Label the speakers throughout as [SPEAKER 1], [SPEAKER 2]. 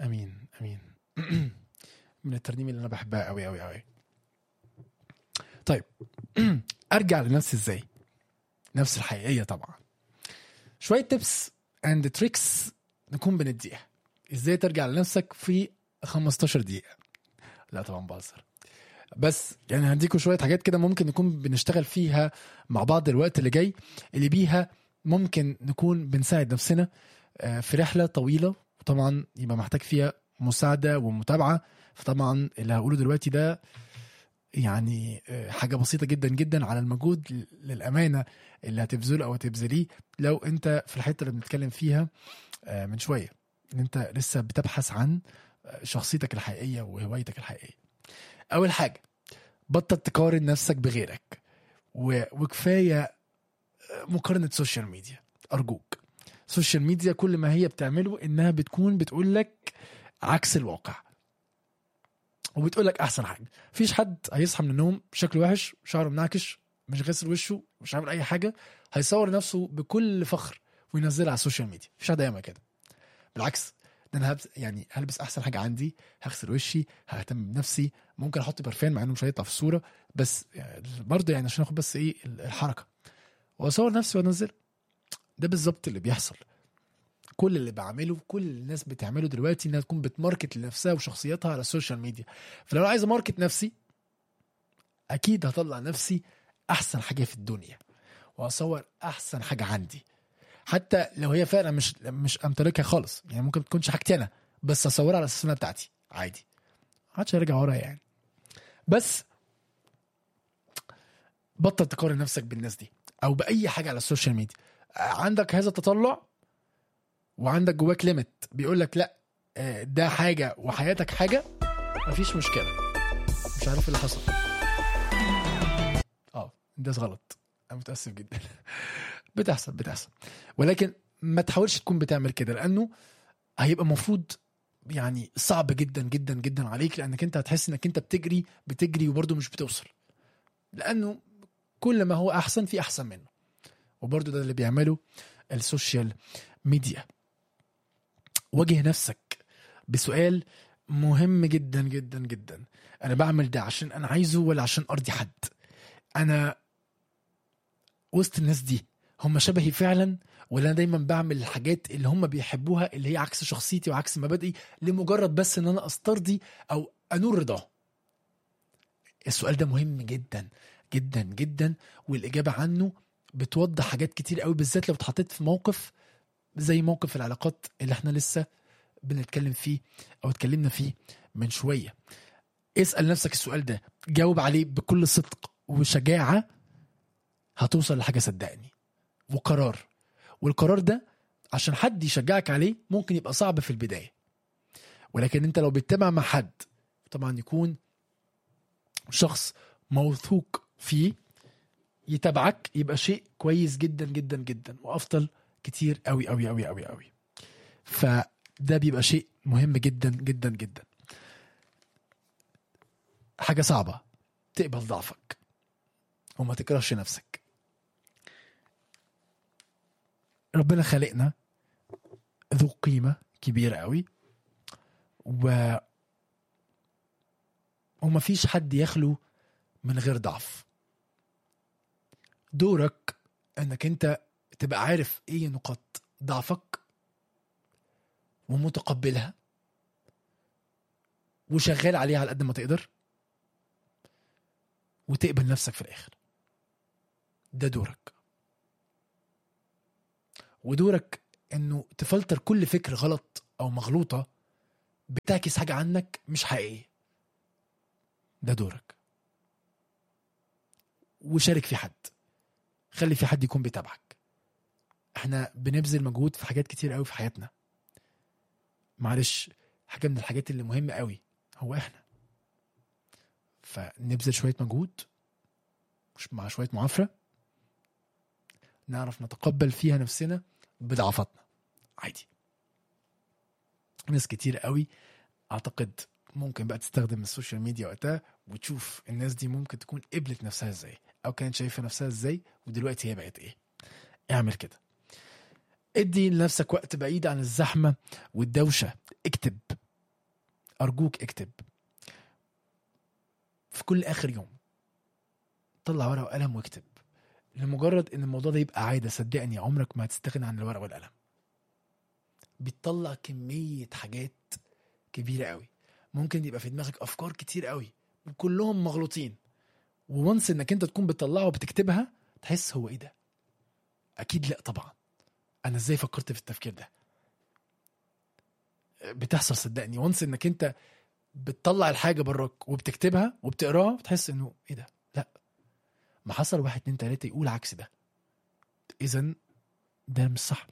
[SPEAKER 1] امين امين من الترنيم اللي انا بحبها قوي قوي قوي طيب ارجع لنفسي ازاي نفس الحقيقيه طبعا شويه تيبس اند تريكس نكون بنديها ازاي ترجع لنفسك في 15 دقيقه لا طبعا بهزر بس يعني هديكم شويه حاجات كده ممكن نكون بنشتغل فيها مع بعض الوقت اللي جاي اللي بيها ممكن نكون بنساعد نفسنا آه، في رحله طويله وطبعا يبقى محتاج فيها مساعده ومتابعه فطبعا اللي هقوله دلوقتي ده يعني آه، حاجه بسيطه جدا جدا على المجهود ل- للامانه اللي هتبذله او هتبذليه لو انت في الحته اللي بنتكلم فيها آه، من شويه ان انت لسه بتبحث عن آه، شخصيتك الحقيقيه وهوايتك الحقيقيه اول حاجه بطل تقارن نفسك بغيرك و... وكفايه آه، مقارنه سوشيال ميديا ارجوك السوشيال ميديا كل ما هي بتعمله انها بتكون بتقول لك عكس الواقع وبتقول لك احسن حاجه مفيش حد هيصحى من النوم شكله وحش شعره منعكش مش غاسل وشه مش عامل اي حاجه هيصور نفسه بكل فخر وينزلها على السوشيال ميديا مفيش حد هيعمل كده بالعكس ده انا هبس يعني هلبس احسن حاجه عندي هغسل وشي ههتم بنفسي ممكن احط برفان مع انه مش هيطلع في الصوره بس يعني برضه يعني عشان اخد بس ايه الحركه واصور نفسي وانزل ده بالظبط اللي بيحصل كل اللي بعمله كل الناس بتعمله دلوقتي انها تكون بتماركت لنفسها وشخصيتها على السوشيال ميديا فلو انا عايز اماركت نفسي اكيد هطلع نفسي احسن حاجه في الدنيا واصور احسن حاجه عندي حتى لو هي فعلا مش مش امتلكها خالص يعني ممكن ما تكونش حاجتي انا بس اصورها على اساس انها بتاعتي عادي محدش هيرجع ورا يعني بس بطل تقارن نفسك بالناس دي او باي حاجه على السوشيال ميديا عندك هذا التطلع وعندك جواك ليميت بيقول لك لا آه، ده حاجه وحياتك حاجه مفيش مشكله مش عارف إيه اللي حصل اه ده غلط انا متاسف جدا بتحصل بتحصل ولكن ما تحاولش تكون بتعمل كده لانه هيبقى المفروض يعني صعب جدا جدا جدا عليك لانك انت هتحس انك انت بتجري بتجري وبرضه مش بتوصل لانه كل ما هو احسن في احسن منه وبرضه ده اللي بيعمله السوشيال ميديا واجه نفسك بسؤال مهم جدا جدا جدا انا بعمل ده عشان انا عايزه ولا عشان ارضي حد انا وسط الناس دي هم شبهي فعلا ولا انا دايما بعمل الحاجات اللي هم بيحبوها اللي هي عكس شخصيتي وعكس مبادئي لمجرد بس ان انا استرضي او انول رضاه السؤال ده مهم جدا جدا جدا والاجابه عنه بتوضح حاجات كتير قوي بالذات لو اتحطيت في موقف زي موقف العلاقات اللي احنا لسه بنتكلم فيه او اتكلمنا فيه من شويه اسال نفسك السؤال ده جاوب عليه بكل صدق وشجاعه هتوصل لحاجه صدقني وقرار والقرار ده عشان حد يشجعك عليه ممكن يبقى صعب في البدايه ولكن انت لو بتتابع مع حد طبعا يكون شخص موثوق فيه يتابعك يبقى شيء كويس جدا جدا جدا وافضل كتير قوي قوي قوي قوي قوي فده بيبقى شيء مهم جدا جدا جدا حاجه صعبه تقبل ضعفك وما تكرهش نفسك ربنا خلقنا ذو قيمة كبيرة قوي و وما فيش حد يخلو من غير ضعف دورك انك انت تبقى عارف ايه نقاط ضعفك ومتقبلها وشغال عليها على قد ما تقدر وتقبل نفسك في الاخر ده دورك ودورك انه تفلتر كل فكر غلط او مغلوطه بتعكس حاجه عنك مش حقيقيه ده دورك وشارك في حد خلي في حد يكون بيتابعك احنا بنبذل مجهود في حاجات كتير قوي في حياتنا معلش حاجه من الحاجات اللي مهمه قوي هو احنا فنبذل شويه مجهود مش مع شويه معافره نعرف نتقبل فيها نفسنا بضعفاتنا عادي ناس كتير قوي اعتقد ممكن بقى تستخدم السوشيال ميديا وقتها وتشوف الناس دي ممكن تكون قبلت نفسها ازاي او كانت شايفه نفسها ازاي ودلوقتي هي بقت ايه اعمل كده ادي لنفسك وقت بعيد عن الزحمه والدوشه اكتب ارجوك اكتب في كل اخر يوم طلع ورقه وقلم واكتب لمجرد ان الموضوع ده يبقى عاده صدقني عمرك ما هتستغنى عن الورقه والقلم بتطلع كميه حاجات كبيره قوي ممكن يبقى في دماغك افكار كتير قوي وكلهم مغلوطين وونس انك انت تكون بتطلعها وبتكتبها تحس هو ايه ده اكيد لا طبعا انا ازاي فكرت في التفكير ده بتحصل صدقني وانس انك انت بتطلع الحاجه براك وبتكتبها وبتقراها بتحس انه ايه ده لا ما حصل واحد اتنين تلاته يقول عكس ده اذا ده مش صح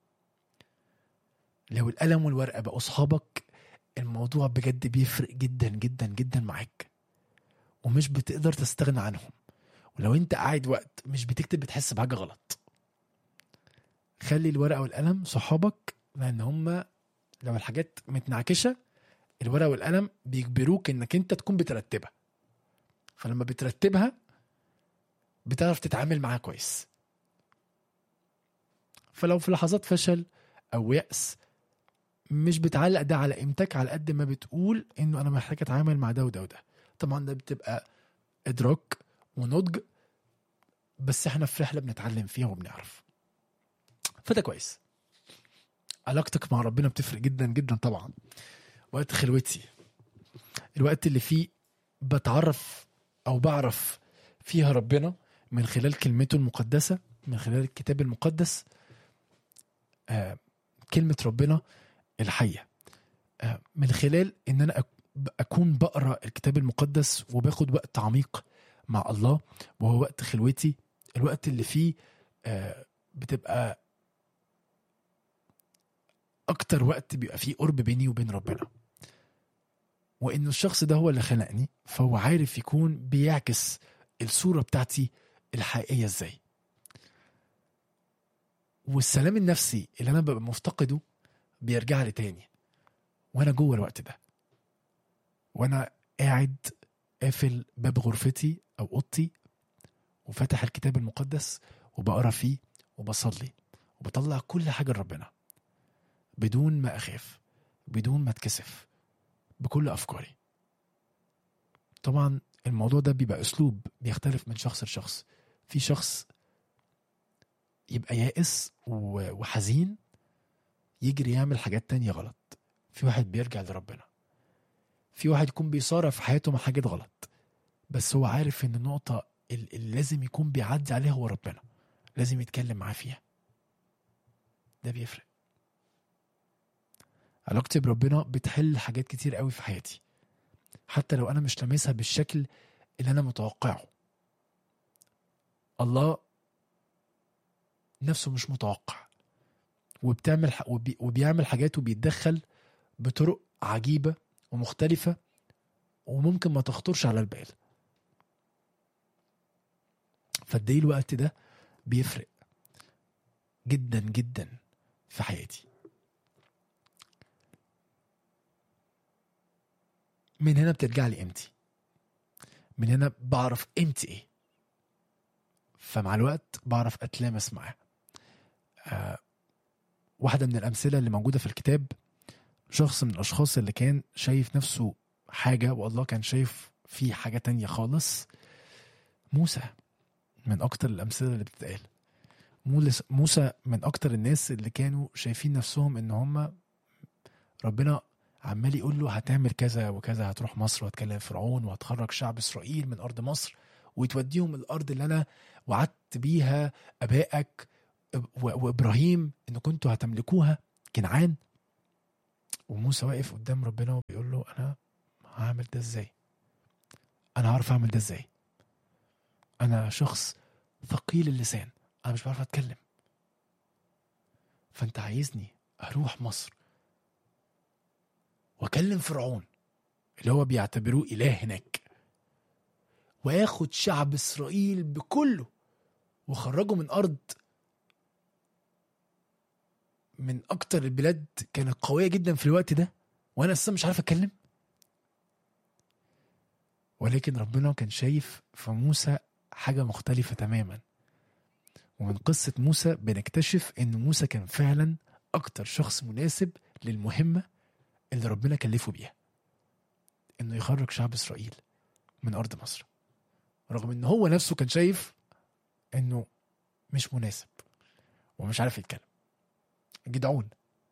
[SPEAKER 1] لو القلم والورقه بقوا اصحابك الموضوع بجد بيفرق جدا جدا جدا معاك ومش بتقدر تستغنى عنهم ولو انت قاعد وقت مش بتكتب بتحس بحاجه غلط خلي الورقه والقلم صحابك لان هم لو الحاجات متنعكشه الورقه والقلم بيجبروك انك انت تكون بترتبها فلما بترتبها بتعرف تتعامل معاها كويس فلو في لحظات فشل او يأس مش بتعلق ده على قيمتك على قد ما بتقول انه انا محتاج اتعامل مع ده وده وده طبعا ده بتبقى ادراك ونضج بس احنا في رحله بنتعلم فيها وبنعرف فده كويس علاقتك مع ربنا بتفرق جدا جدا طبعا وقت خلوتي الوقت اللي فيه بتعرف او بعرف فيها ربنا من خلال كلمته المقدسه من خلال الكتاب المقدس آه كلمه ربنا الحيه آه من خلال ان انا أك- اكون بقرا الكتاب المقدس وباخد وقت عميق مع الله وهو وقت خلوتي الوقت اللي فيه آه بتبقى اكتر وقت بيبقى فيه قرب بيني وبين ربنا وانه الشخص ده هو اللي خلقني فهو عارف يكون بيعكس الصوره بتاعتي الحقيقيه ازاي والسلام النفسي اللي انا ببقى مفتقده بيرجع لي تاني وانا جوه الوقت ده وانا قاعد قافل باب غرفتي او اوضتي وفاتح الكتاب المقدس وبقرا فيه وبصلي وبطلع كل حاجه لربنا بدون ما اخاف بدون ما اتكسف بكل افكاري طبعا الموضوع ده بيبقى اسلوب بيختلف من شخص لشخص في شخص يبقى يائس و- وحزين يجري يعمل حاجات تانية غلط في واحد بيرجع لربنا في واحد يكون بيصارع في حياته مع حاجات غلط بس هو عارف ان النقطة ال- اللي لازم يكون بيعدي عليها هو ربنا لازم يتكلم معاه فيها ده بيفرق علاقتي بربنا بتحل حاجات كتير قوي في حياتي حتى لو انا مش لامسها بالشكل اللي انا متوقعه الله نفسه مش متوقع وبتعمل ح- وبي وبيعمل حاجات وبيتدخل بطرق عجيبة ومختلفة وممكن ما تخطرش على البال فقد ايه الوقت ده بيفرق جدا جدا في حياتي من هنا بترجع لي قيمتي من هنا بعرف قيمتي ايه فمع الوقت بعرف اتلامس معاه آه واحدة من الأمثلة اللي موجودة في الكتاب شخص من الأشخاص اللي كان شايف نفسه حاجة والله كان شايف فيه حاجة تانية خالص موسى من أكتر الأمثلة اللي بتتقال مولس- موسى من أكتر الناس اللي كانوا شايفين نفسهم إن هم ربنا عمال يقول له هتعمل كذا وكذا هتروح مصر وهتكلم فرعون وهتخرج شعب إسرائيل من أرض مصر وتوديهم الأرض اللي أنا وعدت بيها أبائك و- وإبراهيم إن كنتوا هتملكوها كنعان وموسى واقف قدام ربنا وبيقول له أنا هعمل ده إزاي أنا هعرف أعمل ده إزاي أنا شخص ثقيل اللسان أنا مش بعرف أتكلم فأنت عايزني أروح مصر وأكلم فرعون اللي هو بيعتبروه إله هناك وآخد شعب إسرائيل بكله وخرجه من أرض من أكتر البلاد كانت قوية جدا في الوقت ده وأنا أساسا مش عارف أتكلم ولكن ربنا كان شايف في موسى حاجة مختلفة تماما ومن قصة موسى بنكتشف إن موسى كان فعلا أكتر شخص مناسب للمهمة اللي ربنا كلفه بيها انه يخرج شعب اسرائيل من ارض مصر رغم ان هو نفسه كان شايف انه مش مناسب ومش عارف يتكلم جدعون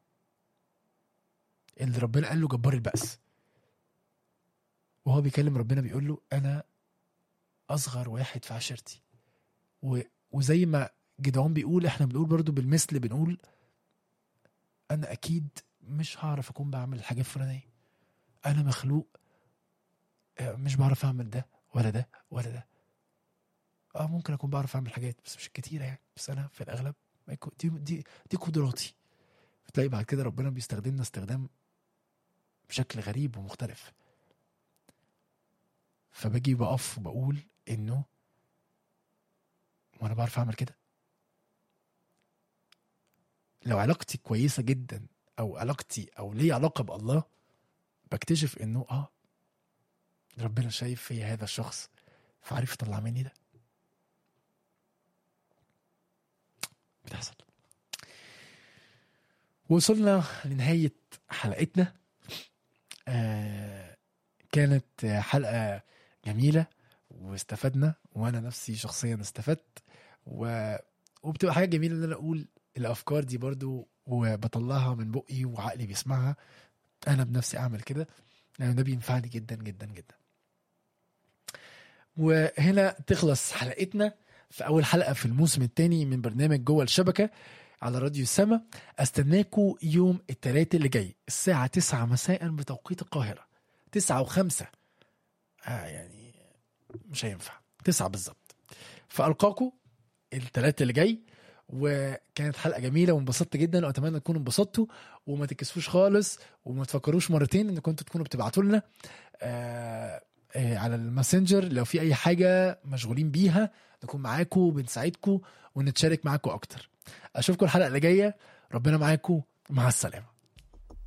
[SPEAKER 1] اللي ربنا قال له جبار البأس وهو بيكلم ربنا بيقول له انا اصغر واحد في عشيرتي و... وزي ما جدعون بيقول احنا بنقول برضو بالمثل بنقول انا اكيد مش هعرف اكون بعمل الحاجه الفلانيه انا مخلوق آه، مش بعرف اعمل ده ولا ده ولا ده اه ممكن اكون بعرف اعمل حاجات بس مش كتيره يعني بس انا في الاغلب ما يكون- دي دي دي قدراتي بتلاقي بعد كده ربنا بيستخدمنا استخدام بشكل غريب ومختلف فباجي بقف وبقول انه وانا بعرف اعمل كده لو علاقتي كويسه جدا او علاقتي او لي علاقه بالله بكتشف انه اه ربنا شايف في هذا الشخص فعارف يطلع مني ده بتحصل وصلنا لنهاية حلقتنا آه كانت حلقة جميلة واستفدنا وانا نفسي شخصيا استفدت و... وبتبقى حاجة جميلة ان انا اقول الافكار دي برضو وبطلعها من بقي وعقلي بيسمعها انا بنفسي اعمل كده لان ده بينفعني جدا جدا جدا وهنا تخلص حلقتنا في اول حلقه في الموسم الثاني من برنامج جوه الشبكه على راديو السما استناكوا يوم الثلاثاء اللي جاي الساعه 9 مساء بتوقيت القاهره 9 و5 آه يعني مش هينفع 9 بالظبط فالقاكوا الثلاثاء اللي جاي وكانت حلقه جميله وانبسطت جدا واتمنى تكونوا انبسطتوا وما تكسفوش خالص وما تفكروش مرتين ان كنتوا تكونوا بتبعتوا لنا آه آه على الماسنجر لو في اي حاجه مشغولين بيها نكون معاكم وبنساعدكم ونتشارك معاكم اكتر اشوفكم الحلقه اللي جايه ربنا معاكم مع السلامه